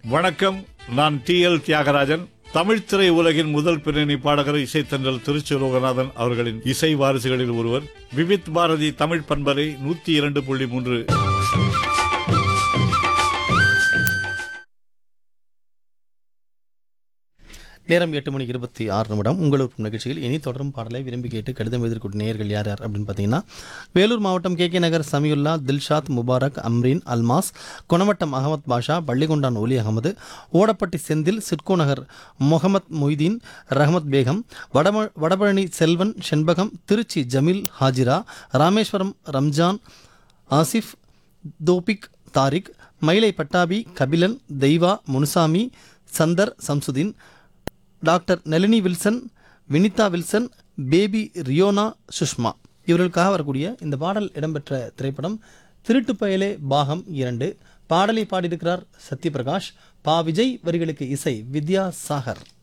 வணக்கம் நான் D L Thiagarajan Tamil திரை உலகின் முதல் பின்னணி பாடகர் இசைத்தன்றல் திருச்சி லோகநாதன் அவர்களின் இசை வாரிசுகளில் ஒருவர் விவித் பாரதி தமிழ் பண்பலை நூத்தி இரண்டு புள்ளி மூன்று நேரம் எட்டு மணி இருபத்தி ஆறு நிமிடம் உங்களுக்கு நிகழ்ச்சியில் இனி தொடரும் பாடலை விரும்பி கேட்டு கடிதம் எதிர்கொண்ட நேயர்கள் யார் யார் அப்படின்னு பார்த்தீங்கன்னா வேலூர் மாவட்டம் கே கே நகர் சமியுல்லா தில்ஷாத் முபாரக் அம்ரீன் அல்மாஸ் குணவட்டம் அகமத் பாஷா பள்ளிகொண்டான் ஒலி அகமது ஓடப்பட்டி செந்தில் சிட்கோ நகர் முகமத் மொய்தீன் ரஹமத் பேகம் வடம வடபழனி செல்வன் செண்பகம் Trichy Jameel Hajira Rameswaram Ramzan Asif Thoufiq Tariq Mylai Pattabi Kabilan Deiva Munusamy Chander Samsudeen doctor Nalini Wilson Vinitha Wilson baby Riyona Sushma இவர்களுக்காக வரக்கூடிய இந்த பாடல் இடம்பெற்ற திரைப்படம் திருட்டு பயலே பாகம் இரண்டு பாடலை பாடியிருக்கிறார் சத்யபிரகாஷ் பா விஜய் வரிகளுக்கு இசை வித்யா சாகர்